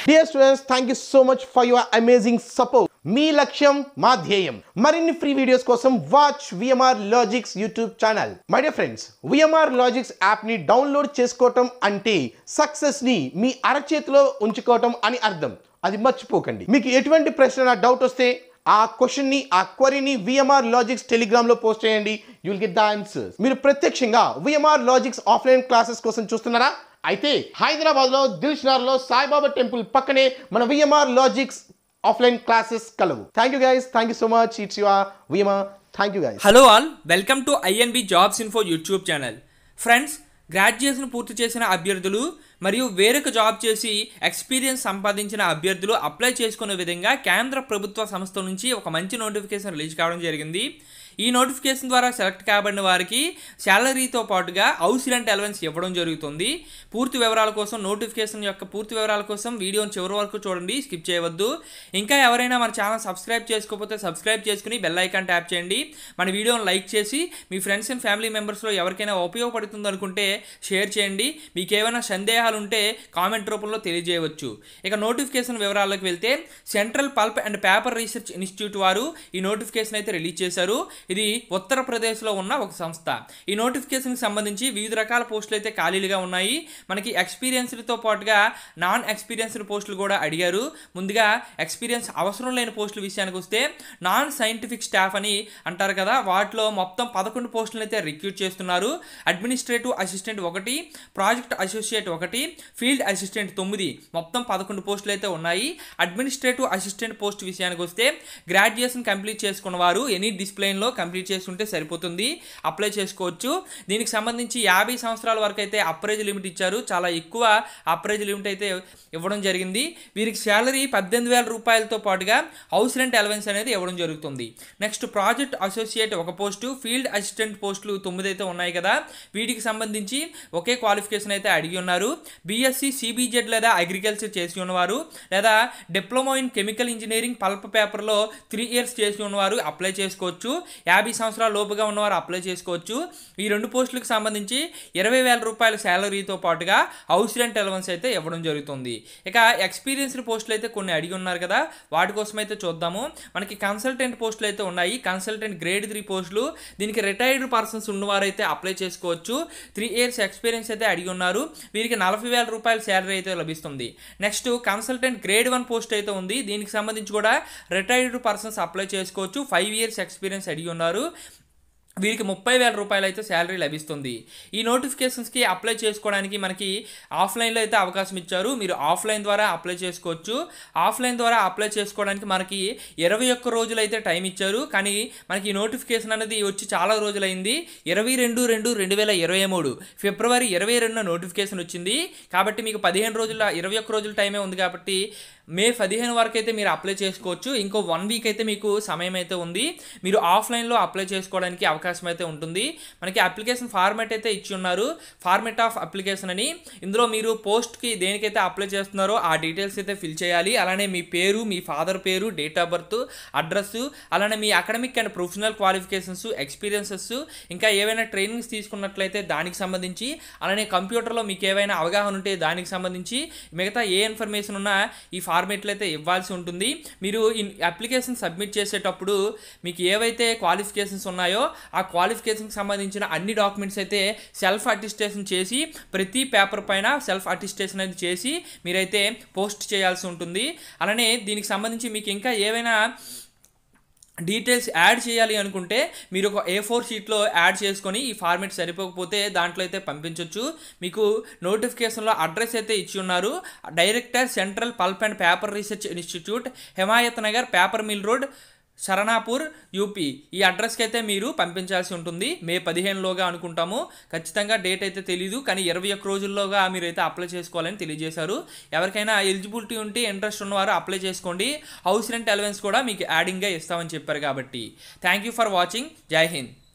dear students thank you so much for your amazing support మీ లక్ష్యం మా ధ్యేయం మరిన్ని ఫ్రీ వీడియోస్ కోసం watch VMR logics YouTube channel my dear friends VMR logics యాప్ని download చేసుకోవటం అంటే సక్సెస్ని మీ అరచేతిలో ఉంచుకోవటం అని అర్థం అది మర్చిపోకండి మీకు ఎటువంటి ప్రశ్న డౌట్ వస్తే ఆ క్వశ్చన్ ని ఆ క్వరీని విఎంఆర్ లాజిక్స్ టెలిగ్రామ్ లో పోస్ట్ చేయండి you will get the answers మీరు ప్రత్యక్షంగా విఎంఆర్ లాజిక్స్ ఆఫ్లైన్ క్లాసెస్ కోసం చూస్తున్నారా అయితే హైదరాబాద్ లో దిల్షనార్ లో సాయిబాబా టెంపుల్ పక్కనే మన విఎంఆర్ లాజిక్స్ ఆఫ్లైన్ క్లాసెస్ కలవు thank you guys thank you so much it's your VMR thank you guys hello all welcome to INB jobs info YouTube channel friends graduation పూర్తి చేసిన అభ్యర్థులు మరియు వేరొక జాబ్ చేసి ఎక్స్పీరియన్స్ సంపాదించిన అభ్యర్థులు అప్లై చేసుకునే విధంగా కేంద్ర ప్రభుత్వ సంస్థ నుంచి ఒక మంచి నోటిఫికేషన్ రిలీజ్ కావడం జరిగింది ఈ నోటిఫికేషన్ ద్వారా సెలెక్ట్ కాబడిన వారికి శాలరీతో పాటుగా హౌస్ రెంట్ అలవెన్స్ ఇవ్వడం జరుగుతుంది పూర్తి వివరాల కోసం నోటిఫికేషన్ యొక్క పూర్తి వివరాల కోసం వీడియోని చివరి వరకు చూడండి స్కిప్ చేయవద్దు ఇంకా ఎవరైనా మన ఛానల్ సబ్స్క్రైబ్ చేసుకోకపోతే సబ్స్క్రైబ్ చేసుకుని బెల్ ఐకాన్ ట్యాప్ చేయండి మన వీడియోని లైక్ చేసి మీ ఫ్రెండ్స్ అండ్ ఫ్యామిలీ మెంబర్స్లో ఎవరికైనా ఉపయోగపడుతుంది అనుకుంటే షేర్ చేయండి మీకు ఏమైనా సందేహాలు ఉంటే కామెంట్ రూపంలో తెలియజేయవచ్చు ఇక నోటిఫికేషన్ వివరాల్లోకి వెళ్తే central pulp and paper research institute వారు ఈ నోటిఫికేషన్ అయితే రిలీజ్ చేశారు ఇది ఉత్తరప్రదేశ్లో ఉన్న ఒక సంస్థ ఈ నోటిఫికేషన్కి సంబంధించి వివిధ రకాల పోస్టులు అయితే ఖాళీలుగా ఉన్నాయి మనకి ఎక్స్పీరియన్స్డ్తో పాటుగా నాన్ ఎక్స్పీరియన్స్డ్ పోస్టులు కూడా అడిగారు ముందుగా ఎక్స్పీరియన్స్ అవసరం లేని పోస్టుల విషయానికి వస్తే నాన్ సైంటిఫిక్ స్టాఫ్ అని అంటారు కదా వాటిలో మొత్తం పదకొండు పోస్టులు అయితే రిక్రూట్ చేస్తున్నారు అడ్మినిస్ట్రేటివ్ అసిస్టెంట్ ఒకటి ప్రాజెక్ట్ అసోసియేట్ ఒకటి ఫీల్డ్ అసిస్టెంట్ తొమ్మిది మొత్తం పదకొండు పోస్టులు అయితే ఉన్నాయి అడ్మినిస్ట్రేటివ్ అసిస్టెంట్ పోస్ట్ విషయానికి వస్తే గ్రాడ్యుయేషన్ కంప్లీట్ చేసుకున్న వారు ఎనీ డిసిప్లైన్లో కంప్లీట్ చేసుకుంటే సరిపోతుంది అప్లై చేసుకోవచ్చు దీనికి సంబంధించి యాభై సంవత్సరాల వరకు అయితే అప్రైజ్ లిమిట్ ఇచ్చారు చాలా ఎక్కువ అప్రైజ్ లిమిట్ అయితే ఇవ్వడం జరిగింది వీరికి శాలరీ పద్దెనిమిది వేల రూపాయలతో పాటుగా హౌస్ రెంట్ అలవెన్స్ అనేది ఇవ్వడం జరుగుతుంది నెక్స్ట్ ప్రాజెక్ట్ అసోసియేట్ ఒక పోస్టు ఫీల్డ్ అసిస్టెంట్ పోస్టులు తొమ్మిది అయితే ఉన్నాయి కదా వీటికి సంబంధించి ఒకే క్వాలిఫికేషన్ అయితే అడిగి ఉన్నారు బీఎస్సీ సిబిజెడ్ లేదా అగ్రికల్చర్ చేసి ఉన్నవారు లేదా diploma in chemical engineering pulp పేపర్లో త్రీ ఇయర్స్ చేసి ఉన్నవారు అప్లై చేసుకోవచ్చు యాభై సంవత్సరాల లోపుగా ఉన్నవారు అప్లై చేసుకోవచ్చు ఈ రెండు పోస్టులకు సంబంధించి ఇరవై వేల రూపాయల శాలరీతో పాటుగా హౌస్ రెంట్ అలవెన్స్ అయితే ఇవ్వడం జరుగుతుంది ఇక ఎక్స్పీరియన్స్డ్ పోస్టులు అయితే కొన్ని అడిగి ఉన్నారు కదా వాటి కోసం అయితే చూద్దాము మనకి కన్సల్టెంట్ పోస్టులు అయితే ఉన్నాయి కన్సల్టెంట్ గ్రేడ్ త్రీ పోస్టులు దీనికి రిటైర్డ్ పర్సన్స్ ఉన్నవారైతే అప్లై చేసుకోవచ్చు త్రీ ఇయర్స్ ఎక్స్పీరియన్స్ అయితే అడిగి ఉన్నారు వీరికి నలభై వేల రూపాయల శాలరీ అయితే లభిస్తుంది next consultant grade one post అయితే ఉంది దీనికి సంబంధించి కూడా రిటైర్డ్ పర్సన్స్ అప్లై చేసుకోవచ్చు ఫైవ్ ఇయర్స్ ఎక్స్పీరియన్స్ అడిగి ఉన్నారు వీరికి ముప్పై వేల రూపాయలు అయితే శాలరీ లభిస్తుంది ఈ నోటిఫికేషన్స్కి అప్లై చేసుకోవడానికి మనకి ఆఫ్లైన్లో అయితే అవకాశం ఇచ్చారు మీరు ఆఫ్లైన్ ద్వారా అప్లై చేసుకోవచ్చు ఆఫ్లైన్ ద్వారా అప్లై చేసుకోవడానికి మనకి ఇరవై ఒక్క రోజులు అయితే టైం ఇచ్చారు కానీ మనకి ఈ నోటిఫికేషన్ అనేది వచ్చి చాలా రోజులైంది ఇరవై రెండు రెండు రెండు వేల ఇరవై మూడు ఫిబ్రవరి ఇరవై రెండున నోటిఫికేషన్ వచ్చింది కాబట్టి మీకు పదిహేను రోజుల ఇరవై ఒక్క రోజుల టైమే ఉంది కాబట్టి మే పదిహేను వరకు అయితే మీరు అప్లై చేసుకోవచ్చు ఇంకో వన్ వీక్ అయితే మీకు సమయం అయితే ఉంది మీరు ఆఫ్లైన్లో అప్లై చేసుకోవడానికి అవకాశం అయితే ఉంటుంది మనకి అప్లికేషన్ ఫార్మాట్ అయితే ఇచ్చి ఉన్నారు ఫార్మాట్ ఆఫ్ అప్లికేషన్ అని ఇందులో మీరు పోస్ట్కి దేనికైతే అప్లై చేస్తున్నారో ఆ డీటెయిల్స్ అయితే ఫిల్ చేయాలి అలానే మీ పేరు మీ ఫాదర్ పేరు డేట్ ఆఫ్ బర్త్ అడ్రస్ అలానే మీ academic and professional qualifications experiences ఇంకా ఏవైనా ట్రైనింగ్స్ తీసుకున్నట్లయితే దానికి సంబంధించి అలానే కంప్యూటర్లో మీకు ఏవైనా అవగాహన ఉంటే దానికి సంబంధించి మిగతా ఏ ఇన్ఫర్మేషన్ ఉన్నా ఈ ఫార్మేట్లు అయితే ఇవ్వాల్సి ఉంటుంది మీరు ఈ అప్లికేషన్ సబ్మిట్ చేసేటప్పుడు మీకు ఏవైతే క్వాలిఫికేషన్స్ ఉన్నాయో ఆ క్వాలిఫికేషన్కి సంబంధించిన అన్ని డాక్యుమెంట్స్ అయితే సెల్ఫ్ అటిస్టేషన్ చేసి ప్రతి పేపర్ పైన సెల్ఫ్ అటిస్టేషన్ అనేది చేసి మీరైతే పోస్ట్ చేయాల్సి ఉంటుంది అలానే దీనికి సంబంధించి మీకు ఇంకా ఏవైనా డీటెయిల్స్ యాడ్ చేయాలి అనుకుంటే మీరు ఒక ఏ ఫోర్ షీట్లో యాడ్ చేసుకొని ఈ ఫార్మేట్ సరిపోకపోతే దాంట్లో అయితే పంపించవచ్చు మీకు నోటిఫికేషన్లో అడ్రస్ అయితే ఇచ్చి ఉన్నారు director central pulp and paper research institute Himayat Nagar paper mill road Saharanpur UP ఈ అడ్రస్కి అయితే మీరు పంపించాల్సి ఉంటుంది మే పదిహేనులోగా అనుకుంటాము ఖచ్చితంగా డేట్ అయితే తెలీదు కానీ ఇరవై ఒక్క రోజుల్లోగా మీరు అయితే అప్లై చేసుకోవాలని తెలియజేశారు ఎవరికైనా ఎలిజిబిలిటీ ఉంటే ఇంట్రెస్ట్ ఉన్నవారు అప్లై చేసుకోండి హౌస్ రెంట్ అలవెన్స్ కూడా మీకు యాడింగ్గా ఇస్తామని చెప్పారు కాబట్టి థ్యాంక్ యూ ఫర్ వాచింగ్ జై హింద్